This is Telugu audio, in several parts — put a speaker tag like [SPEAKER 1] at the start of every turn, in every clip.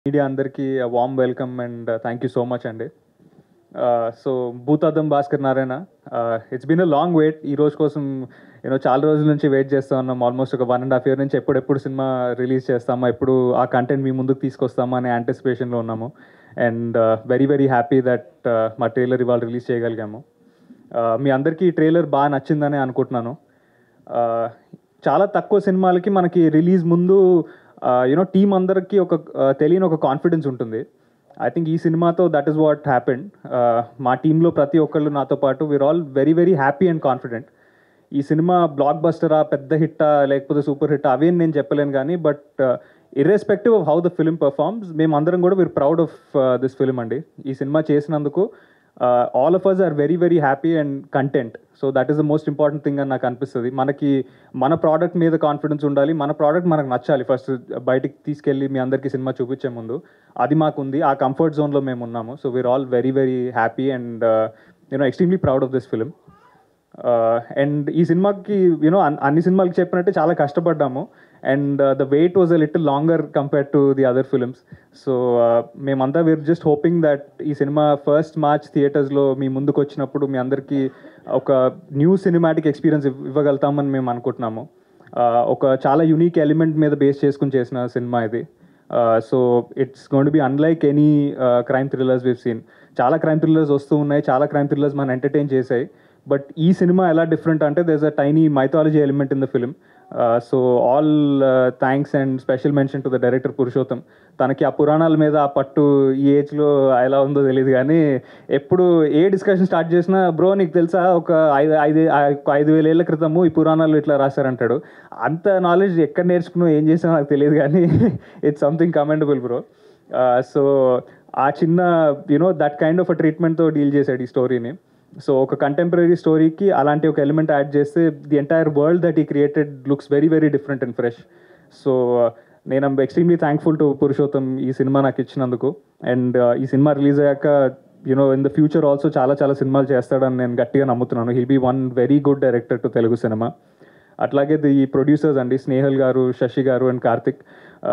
[SPEAKER 1] మీడియా అందరికీ warm welcome and thank you so much అండి so Bhoothaddam Bhaskar Narayana it's been a long wait ఈ రోజు కోసం యూనో చాలా రోజుల నుంచి వెయిట్ చేస్తూ ఉన్నాం ఆల్మోస్ట్ ఒక వన్ అండ్ హాఫ్ ఇయర్ నుంచి ఎప్పుడెప్పుడు సినిమా రిలీజ్ చేస్తామా ఎప్పుడు ఆ కంటెంట్ మీ ముందుకు తీసుకొస్తామా అనే యాంటిసిపేషన్లో ఉన్నాము and very very happy that మా ట్రైలర్ ఇవాళ రిలీజ్ చేయగలిగాము Uh, మీ అందరికీ ఈ ట్రైలర్ బాగా నచ్చిందని అనుకుంటున్నాను Uh, చాలా తక్కువ సినిమాలకి మనకి రిలీజ్ ముందు యూనో టీం అందరికీ ఒక uh, తెలియని ఒక కాన్ఫిడెన్స్ ఉంటుంది ఐ థింక్ ఈ సినిమాతో దట్ ఈస్ వాట్ హ్యాపెండ్ మా టీంలో ప్రతి ఒక్కళ్ళు నాతో పాటు we're all very very happy and confident ఈ సినిమా బ్లాక్ బస్టరా పెద్ద హిట్టా లేకపోతే సూపర్ హిట్ అవేం నేను చెప్పలేను కానీ but irrespective of how the film performs మేము అందరం కూడా we're proud of this film అండి ఈ సినిమా చేసినందుకు all of us are very very happy and content so that is the most important thing అని నాకు అనిపిస్తుంది మనకి మన ప్రోడక్ట్ మీద కాన్ఫిడెన్స్ ఉండాలి మన ప్రోడక్ట్ మనకు నచ్చాలి ఫస్ట్ బయటికి తీసుకెళ్ళి మీ అందరికీ సినిమా చూపించే ముందు అది మాకు ఉంది ఆ కంఫర్ట్ జోన్లో మేము ఉన్నాము so we are all very very happy and you know extremely proud of this film and ఈ సినిమాకి యూనో అన్ని సినిమాలకి చెప్పినట్టే చాలా కష్టపడ్డాము and the wait was a little longer compare to the other films so మేమంతా వీర్ జస్ట్ హోపింగ్ దట్ ఈ సినిమా ఫస్ట్ మార్చ్ థియేటర్స్లో మీ ముందుకు వచ్చినప్పుడు మీ అందరికీ ఒక న్యూ సినిమాటిక్ ఎక్స్పీరియన్స్ ఇవ్వగలుగుతామని మేము అనుకుంటున్నాము Uh, ఒక చాలా యూనిక్ ఎలిమెంట్ మీద బేస్ చేసుకుని చేసిన సినిమా ఇది so it's gonna be unlike any crime thrillers we've seen చాలా క్రైమ్ థ్రిల్లర్స్ వస్తూ ఉన్నాయి చాలా క్రైమ్ థ్రిల్లర్స్ మనం ఎంటర్టైన్ చేసాయి బట్ ఈ సినిమా ఎలా డిఫరెంట్ అంటే does a tiny mythology element in the film so all thanks and special mention to the director Purushottam తనకి ఆ పురాణాల మీద ఆ పట్టు ఈ ఏజ్లో ఎలా ఉందో తెలియదు కానీ ఎప్పుడు ఏ డిస్కషన్ స్టార్ట్ చేసినా బ్రో నీకు తెలుసా ఒక ఐదు ఐదు ఒక ఐదు వేల ఏళ్ళ క్రితము ఈ పురాణాలు ఇట్లా రాశారంటాడు అంత నాలెడ్జ్ ఎక్కడ నేర్చుకున్నావు ఏం చేసావు నాకు తెలియదు కానీ it's something commendable bro so ఆ చిన్న you know that kind of a ట్రీట్మెంట్తో డీల్ చేశాడు ఈ స్టోరీని సో ఒక కంటెంపరీ స్టోరీకి అలాంటి ఒక ఎలిమెంట్ యాడ్ చేస్తే the entire world that he created looks very very different and fresh so నేను ఎక్స్ట్రీమ్లీ థ్యాంక్ఫుల్ టు పురుషోత్తం ఈ సినిమా నాకు ఇచ్చినందుకు అండ్ ఈ సినిమా రిలీజ్ అయ్యాక you know in the future also చాలా చాలా సినిమాలు చేస్తాడని నేను గట్టిగా నమ్ముతున్నాను he'll be one very good director to Telugu cinema అట్లాగే ఈ ప్రొడ్యూసర్స్ అండి స్నేహల్ గారు శశి గారు అండ్ కార్తిక్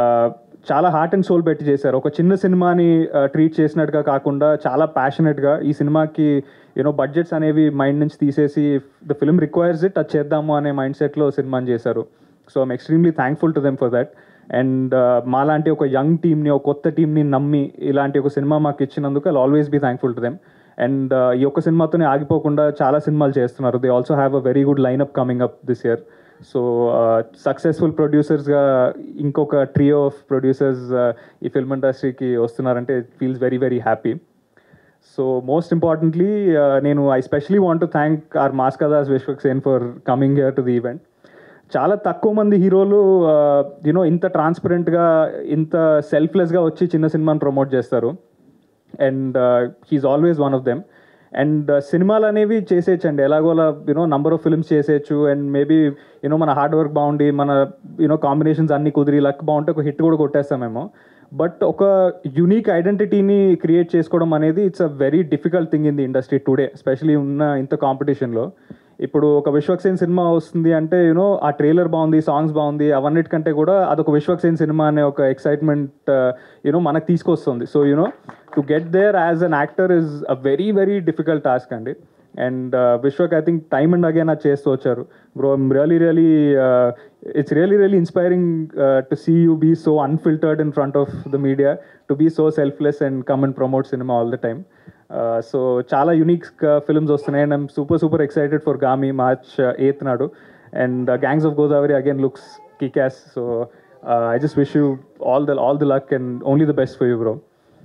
[SPEAKER 1] చాలా హార్ట్ అండ్ సోల్ పెట్టి చేశారు ఒక చిన్న సినిమాని ట్రీట్ చేసినట్టుగా కాకుండా చాలా ప్యాషనెట్గా ఈ సినిమాకి యూనో బడ్జెట్స్ అనేవి మైండ్ నుంచి తీసేసి ద ఫిల్మ్ రిక్వైర్స్ ఇట్ అది చేద్దాము అనే మైండ్ సెట్లో సినిమాని చేశారు so I'm extremely thankful to them for that and మాలాంటి ఒక యంగ్ టీమ్ని ఒక కొత్త టీమ్ని నమ్మి ఇలాంటి ఒక సినిమా మాకు ఇచ్చినందుకు I always be thankful to them and ఈ ఒక్క సినిమాతోనే ఆగిపోకుండా చాలా సినిమాలు చేస్తున్నారు they also have a very good lineup coming up this year so successful ప్రొడ్యూసర్స్గా ఇంకొక ట్రియో ఆఫ్ ప్రొడ్యూసర్స్ ఈ ఫిల్మ్ ఇండస్ట్రీకి వస్తున్నారంటే it feels very very happy so most importantly నేను I specially want to thank our Mass Ka Das Vishwaksen for coming here to the event చాలా తక్కువ మంది హీరోలు యూనో ఇంత ట్రాన్స్పరెంట్గా ఇంత సెల్ఫ్లెస్గా వచ్చి చిన్న సినిమాని ప్రమోట్ చేస్తారు and he is always one of them and సినిమాలు అనేవి చేసేయచ్చండి ఎలాగోలా యూనో నంబర్ ఆఫ్ ఫిల్మ్స్ చేసేయచ్చు అండ్ మేబీ యూనో మన హార్డ్ వర్క్ బాగుండి మన యూనో కాంబినేషన్స్ అన్ని కుదిరి లక్ బాగుంటే ఒక హిట్ కూడా కొట్టేస్తామేమో బట్ ఒక యునీక్ ఐడెంటిటీని క్రియేట్ చేసుకోవడం అనేది it's a very difficult thing in the industry today especially ఉన్న ఇంత కాంపిటీషన్లో ఇప్పుడు ఒక విశ్వక్సేన్ సినిమా వస్తుంది అంటే యూనో ఆ ట్రైలర్ బాగుంది సాంగ్స్ బాగుంది అవన్నిటికంటే కూడా అదొక విశ్వక్సేన్ సినిమా అనే ఒక ఎక్సైట్మెంట్ యూనో మనకు తీసుకొస్తుంది so you know to get there as an actor is a very very difficult task అండి and Vishwak I think time and again అది చేస్తూ వచ్చారు bro really really it's really really inspiring to see you be so unfiltered in front of the media to be so selfless and come and promote cinema all the time so చాలా యునిక్ ఫిల్మ్స్ వస్తున్నాయి and I'm super super excited for గామి March eighth నాడు and gangs of Godavari again looks kickass so I just wish you all the all the luck and only the best for you bro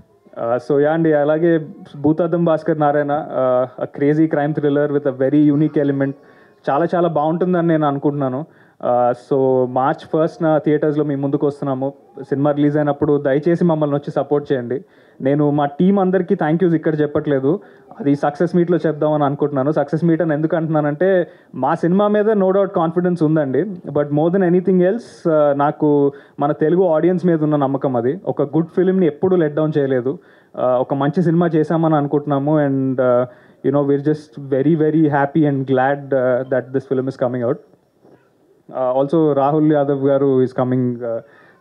[SPEAKER 1] so yeah అండి అలాగే Bhoothaddam Bhaskar Narayana crazy crime thriller with a very unique element చాలా చాలా బాగుంటుందని నేను అనుకుంటున్నాను సో మార్చ్ ఫస్ట్ నా థియేటర్స్లో మేము ముందుకు వస్తున్నాము సినిమా రిలీజ్ అయినప్పుడు దయచేసి మమ్మల్ని వచ్చి సపోర్ట్ చేయండి నేను మా టీం అందరికీ థ్యాంక్ యూస్ ఇక్కడ చెప్పట్లేదు అది సక్సెస్ మీట్లో చెప్దామని అనుకుంటున్నాను సక్సెస్ మీట్ అని ఎందుకు అంటున్నానంటే మా సినిమా మీద నో డౌట్ కాన్ఫిడెన్స్ ఉందండి but more than anything else నాకు మన తెలుగు ఆడియన్స్ మీద ఉన్న నమ్మకం అది ఒక గుడ్ ఫిల్మ్ని ఎప్పుడూ లెట్ డౌన్ చేయలేదు ఒక మంచి సినిమా చేశామని అనుకుంటున్నాము and you know we're just very very happy and glad that this film is coming out also Rahul Yadav గారు ఈస్ కమింగ్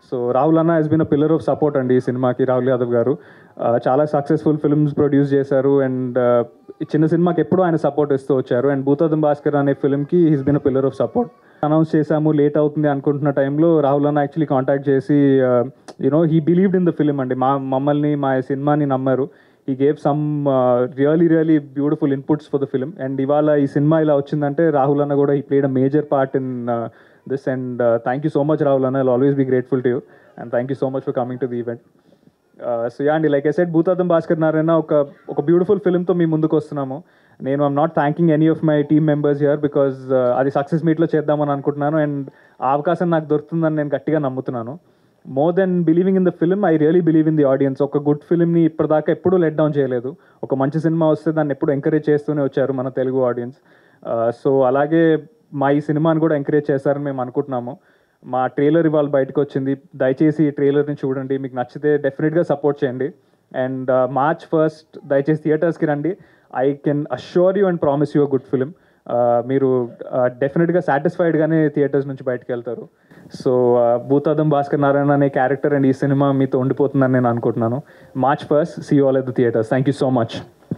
[SPEAKER 1] సో రాహుల్ అన్న he's been a pillar of support అండి ఈ సినిమాకి రాహుల్ యాదవ్ గారు Uh, చాలా సక్సెస్ఫుల్ ఫిల్మ్స్ ప్రొడ్యూస్ చేశారు అండ్ ఈ చిన్న సినిమాకి ఎప్పుడూ ఆయన సపోర్ట్ ఇస్తూ వచ్చారు అండ్ భూతాదం భాస్కర్ అనే ఫిల్మ్కి he's been a pillar of support announce చేశాము లేట్ అవుతుంది అనుకుంటున్న టైంలో రాహుల్ అన్న యాక్చువల్లీ కాంటాక్ట్ చేసి you know he believed in the film అండి మా మమ్మల్ని మా సినిమాని నమ్మారు he gave some really really beautiful inputs for the film and ఇవాళ ఈ సినిమా ఇలా వచ్చిందంటే రాహుల్ అన్న కూడా he played a major part in this and thank you so much Rahul అన్న I'll always be grateful to you and thank you so much for coming to the event so yeah అండి like I said Bhoothaddam Bhaskar Narayana ఒక ఒక బ్యూటిఫుల్ ఫిల్మ్తో మీ ముందుకు వస్తున్నాము నేను I'm not thanking any of my team members here because అది సక్సెస్ మీట్లో చేద్దామని అనుకుంటున్నాను అండ్ ఆ అవకాశం నాకు దొరుకుతుందని నేను గట్టిగా నమ్ముతున్నాను more than believing in the film I really believe in the audience ఒక గుడ్ ఫిల్మ్ని ఇప్పటిదాకా ఎప్పుడూ లెట్ డౌన్ చేయలేదు ఒక మంచి సినిమా వస్తే దాన్ని ఎప్పుడు ఎంకరేజ్ చేస్తూనే వచ్చారు మన తెలుగు ఆడియన్స్ సో అలాగే మా ఈ సినిమాని కూడా ఎంకరేజ్ చేస్తారని మేము అనుకుంటున్నాము మా ట్రైలర్ ఇవాళ బయటకు వచ్చింది దయచేసి ఈ ట్రైలర్ని చూడండి మీకు నచ్చితే డెఫినెట్గా సపోర్ట్ చేయండి అండ్ మార్చ్ ఫస్ట్ దయచేసి థియేటర్స్కి రండి I can assure you and promise you a good film మీరు డెఫినెట్గా సాటిస్ఫైడ్గానే థియేటర్స్ నుంచి బయటకు వెళ్తారు సో భూతాదం భాస్కర్ నారాయణ అనే క్యారెక్టర్ అండ్ ఈ సినిమా మీతో ఉండిపోతుందని నేను అనుకుంటున్నాను March first see all at the theatres thank you so much